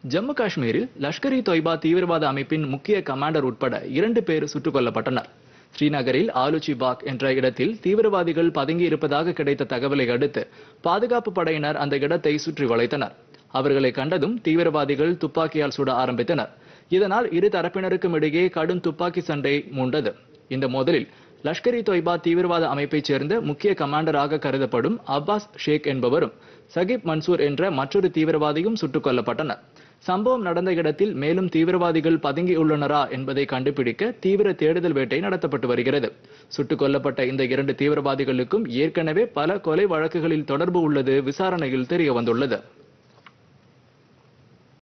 ஜம்மு காஷ்மீரில் லஷ்கர் இ தொய்பா தீவிரவாத அமைப்பின் முக்கிய கமாண்டர் உட்பட இரண்டு பேர் சுட்டுக் கொல்லப்பட்டனர் ஸ்ரீநகரில் ஆலுச்சி பாக் என்ற இடத்தில் தீவிரவாதிகள் பதுங்கி இருப்பதாக கிடைத்த தகவலை அடுத்து பாதுகாப்பு படையினர் அந்த இடத்தை சுற்றி வளைத்தனர் அவர்களை கண்டதும் தீவிரவாதிகள் துப்பாக்கியால் சுட ஆரம்பித்தனர் இதனால் இரு தரப்பினருக்கும் இடையே கடும் துப்பாக்கி சண்டை மூண்டது இந்த மோதலில் லஷ்கர் இ தொய்பா தீவிரவாத அமைப்பைச் சேர்ந்த முக்கிய கமாண்டராக கருதப்படும் அப்பாஸ் ஷேக் என்பவரும் சகிப் மன்சூர் என்ற மற்றொரு தீவிரவாதியும் சுட்டுக் கொல்லப்பட்டனர் சம்பவம் நடந்த இடத்தில் மேலும் தீவிரவாதிகள் பதுங்கியுள்ளனரா என்பதை கண்டுபிடிக்க தீவிர தேடுதல் வேட்டை நடத்தப்பட்டு வருகிறது சுட்டுக் கொல்லப்பட்ட இந்த இரண்டு தீவிரவாதிகளுக்கும் ஏற்கனவே பல கொலை வழக்குகளில் தொடர்பு உள்ளது விசாரணையில் தெரிய வந்துள்ளது